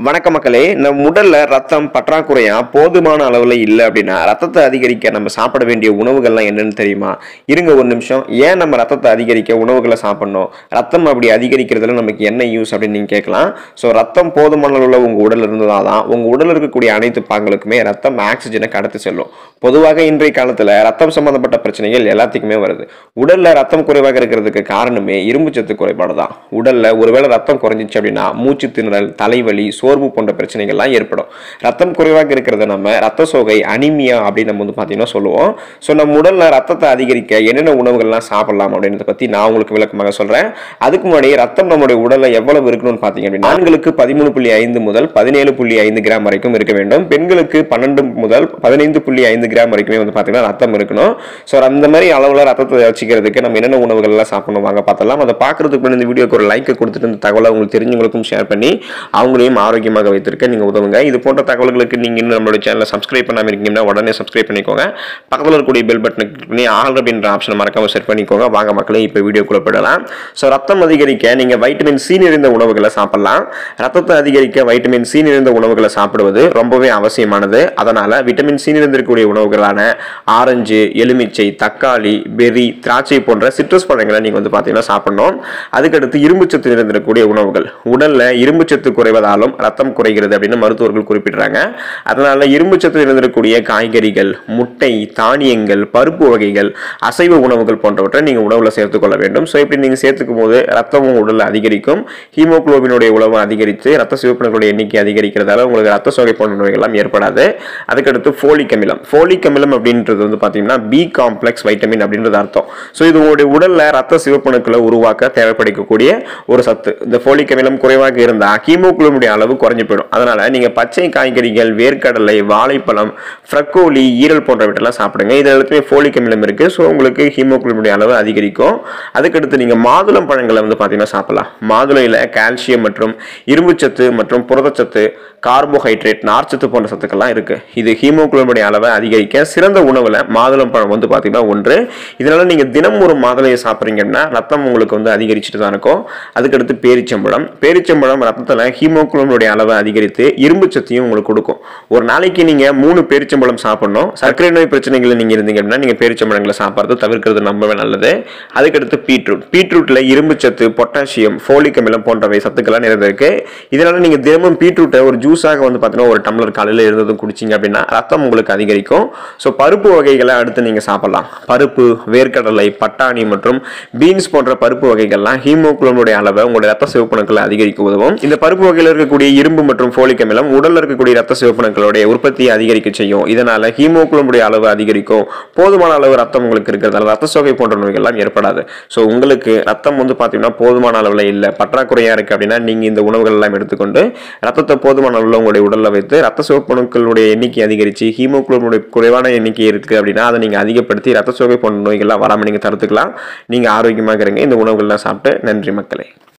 வணக்க மக்களே நம்ம உடல்ல ரத்தம் பற்றாக்குறையா போதுமான அளவுல இல்லை அப்படின்னா ரத்தத்தை அதிகரிக்க நம்ம சாப்பிட வேண்டிய உணவுகள்லாம் என்னன்னு தெரியுமா இருங்க ஒரு நிமிஷம் ஏன் நம்ம ரத்தத்தை அதிகரிக்க உணவுகளை சாப்பிடணும் ரத்தம் அப்படி அதிகரிக்கிறதுல நமக்கு என்ன யூஸ் அப்படின்னு நீங்க கேட்கலாம் ஸோ ரத்தம் போதுமான அளவுல உங்க உடல் இருந்ததால் தான் உங்க உடல்ல இருக்கக்கூடிய அனைத்து பாங்களுக்குமே ரத்தம் ஆக்சிஜனை கடத்தி செல்லும் பொதுவாக இன்றைய காலத்துல ரத்தம் சம்பந்தப்பட்ட பிரச்சனைகள் எல்லாத்துக்குமே வருது உடல்ல ரத்தம் குறைவாக இருக்கிறதுக்கு காரணமே இரும்புச்சத்து குறைபாடு தான் உடல்ல ஒருவேளை ரத்தம் குறைஞ்சிச்சு அப்படின்னா மூச்சு திணறல் தலைவலி சோர்வு போன்ற பிரச்சனைகள்லாம் ஏற்படும் ரத்தம் குறைவாக இருக்கிறத நம்ம ரத்த சோகை அனிமியா அப்படின்னு நம்ம வந்து பார்த்தீங்கன்னா சொல்லுவோம் ஸோ நம்ம உடல்ல ரத்தத்தை அதிகரிக்க என்னென்ன உணவுகள்லாம் சாப்பிடலாம் அப்படின்றத பத்தி நான் உங்களுக்கு விளக்கமாக சொல்றேன் அதுக்கு முன்னாடி ரத்தம் நம்முடைய உடல்ல எவ்வளவு இருக்கணும்னு பார்த்தீங்க அப்படின்னா ஆண்களுக்கு பதிமூணு புள்ளி ஐந்து முதல் பதினேழு புள்ளி ஐந்து கிராம் வரைக்கும் இருக்க வேண்டும் பெண்களுக்கு பன்னெண்டு முதல் பதினைந்து புள்ளி ஐந்து கிராம் வரைக்குமே வந்து பார்த்தீங்கன்னா ரத்தம் இருக்கணும் ஸோ அந்த மாதிரி அளவில் ரத்தத்தை வச்சுக்கிறதுக்கு நம்ம என்னென்ன உணவுகள்லாம் சாப்பிடணும் வாங்க பார்த்தலாம் அதை பார்க்கறதுக்கு முன்னாடி இந்த வீடியோக்கு ஒரு லைக்கை கொடுத்துட்டு இந்த தகவலை உங்களுக்கு தெரிஞ்சவங்களுக்கும் ஷேர் பண்ணி அவங்களையும் ஆரோக்கியமாக வைத்திருக்க நீங்கள் உதவுங்க இது போன்ற தகவல்களுக்கு நீங்கள் இன்னும் நம்மளோட சேனலை சப்ஸ்கிரைப் பண்ணாமல் இருக்கீங்கன்னா உடனே சப்ஸ்கிரைப் பண்ணிக்கோங்க பக்கத்தில் இருக்கக்கூடிய பெல் பட்டனை கிளிக் பண்ணி ஆல் அப்படின்ற ஆப்ஷனை மறக்காம செட் பண்ணிக்கோங்க வாங்க மக்களே இப்போ வீடியோக்குள்ள போயிடலாம் ஸோ ரத்தம் அதிகரிக்க நீங்கள் வைட்டமின் சி நிறைந்த உணவுகளை சாப்பிடலாம் ரத்தத்தை அதிகரிக்க வைட்டமின் சி நிறைந்த உணவுகளை சாப்பிடுவது ரொம்பவே அவசியமானது அதனால் விட்டமின் சி நிறைந்திருக்கக்கூடிய உணவுகளான ஆரஞ்சு எலுமிச்சை தக்காளி பெர்ரி திராட்சை போன்ற சிட்ரஸ் பழங்களை நீங்கள் வந்து பார்த்தீங்கன்னா சாப்பிடணும் அதுக்கடுத்து இரும்புச்சத்து நிறைந்திருக்கக்கூடிய உணவுகள் உடலில் இரும்புச்சத்து குறைவதாலும் ரத்தம் குறைகிறது அப்படின்னு மருத்துவர்கள் குறிப்பிடுறாங்க அதனால இரும்புச்சத்து நிறைந்திருக்கக்கூடிய காய்கறிகள் முட்டை தானியங்கள் பருப்பு வகைகள் அசைவ உணவுகள் போன்றவற்றை நீங்கள் உணவில் சேர்த்துக்கொள்ள வேண்டும் ஸோ இப்படி நீங்கள் சேர்த்துக்கும் போது ரத்தமும் உடலில் அதிகரிக்கும் ஹீமோகுளோபினுடைய உணவு அதிகரித்து ரத்த சிவப்பினுடைய எண்ணிக்கை அதிகரிக்கிறதால உங்களுக்கு ரத்த சோகை போன்ற நோய்கள்லாம் ஏற்படாது அதுக்கடுத்து ஃபோலிக் அமிலம் ஃபோலிக் அமிலம் அப்படின்றது வந்து பார்த்தீங்கன்னா பி காம்ப்ளெக்ஸ் வைட்டமின் அப்படின்றது அர்த்தம் ஸோ இது உங்களுடைய உடலில் ரத்த சிவப்பணுக்களை உருவாக்க தேவைப்படக்கூடிய ஒரு சத்து இந்த ஃபோலிக் அமிலம் குறைவாக இருந்தால் ஹீமோகுளோபினுடைய அளவு குறைஞ்சு போயிடும் அதனால நீங்கள் பச்சை காய்கறிகள் வேர்க்கடலை வாழைப்பழம் ஃப்ரக்கோலி ஈரல் போன்றவற்றெல்லாம் சாப்பிடுங்க இது எல்லாத்துலேயுமே ஃபோலிக் அமிலம் இருக்கு ஸோ உங்களுக்கு ஹீமோகுளோபினுடைய அளவு அதிகரிக்கும் அதுக்கடுத்து நீங்கள் மாதுளம் பழங்களை வந்து பார்த்தீங்கன்னா சாப்பிடலாம் மாதுளையில் கால்சியம் மற்றும் இரும்புச்சத்து மற்றும் புரதச்சத்து கார்போஹைட்ரேட் நார்ச்சத்து போன்ற சத்துக்கள்லாம் இருக்கு இது ஹீமோகுளோபினுடைய அளவை அதிகரிக்க சிறந்த உணவுல மாதுளம் பழம் வந்து பார்த்தீங்கன்னா ஒன்று இதனால நீங்க தினம் ஒரு மாதுளையை சாப்பிட்றீங்கன்னா ரத்தம் உங்களுக்கு வந்து அதிகரிச்சுட்டு தான் இருக்கும் அதுக்கடுத்து பேரிச்சம்பழம் பேரிச்சம்பழம் ரத்தத்தில் ஹீமோகுளோபினுடைய அளவை அதிகரித்து இரும்பு சத்தையும் உங்களுக்கு கொடுக்கும் ஒரு நாளைக்கு நீங்க மூணு பேரிச்சம்பழம் சாப்பிடணும் சர்க்கரை நோய் பிரச்சனைகள் நீங்க இருந்தீங்க அப்படின்னா நீங்க பேரிச்சம்பழங்களை சாப்பிட்றது தவிர்க்கிறது ரொம்பவே நல்லது அதுக்கடுத்து பீட்ரூட் பீட்ரூட்ல இரும்பு சத்து பொட்டாசியம் ஃபோலிக் அமிலம் போன்றவை சத்துக்கள்லாம் நிறைந்திருக்கு இதனால நீங்க தினமும் பீட்ரூட்டை ஒரு ஜூஸாக வந்து பார்த்தீங்கன்னா ஒரு டம்ளர் காலையில் இருந்ததும் குடிச்சிங்க அப்படின்னா ரத்தம் உங்களுக்கு அதிகரிக்கும் ஸோ பருப்பு வகைகளை அடுத்து நீங்கள் சாப்பிடலாம் பருப்பு வேர்க்கடலை பட்டாணி மற்றும் பீன்ஸ் போன்ற பருப்பு வகைகள்லாம் ஹீமோகுளோனுடைய அளவை உங்களுடைய ரத்த சிவப்பணுக்களை அதிகரிக்க உதவும் இந்த பருப்பு வகையில் இருக்கக்கூடிய இரும்பு மற்றும் ஃபோலிக் அமிலம் உடலில் இருக்கக்கூடிய ரத்த சிவப்பணுக்களுடைய உற்பத்தியை அதிகரிக்க செய்யும் இதனால ஹீமோகுளோனுடைய அளவு அதிகரிக்கும் போதுமான அளவு ரத்தம் உங்களுக்கு இருக்கிறதால ரத்த சோகை போன்ற நோய்கள்லாம் ஏற்படாது ஸோ உங்களுக்கு ரத்தம் வந்து பார்த்தீங்கன்னா போதுமான அளவில் இல்லை பற்றாக்குறையாக இருக்குது அப்படின்னா நீங்கள் இந்த உணவுகள் எல்லாம் எடுத்துக்கொண்டு ரத்தத்தை போதுமான அளவில் உங்களுடைய உடலில் வைத்து ரத்த சிவப்பணுக்களுடைய எண்ணிக்கை அதிகரித்து ஹீமோகுளோபினுடைய குறைவான எண்ணிக்கை இருக்குது அப்படின்னா அதை நீங்கள் அதிகப்படுத்தி ரத்த சோகை போன்ற நோய்கள்லாம் வராமல் நீங்கள் தடுத்துக்கலாம் நீங்கள் ஆரோக்கியமாக இருங்க இந்த உணவுகள்லாம் சாப்பிட்டு நன்றி மக்களே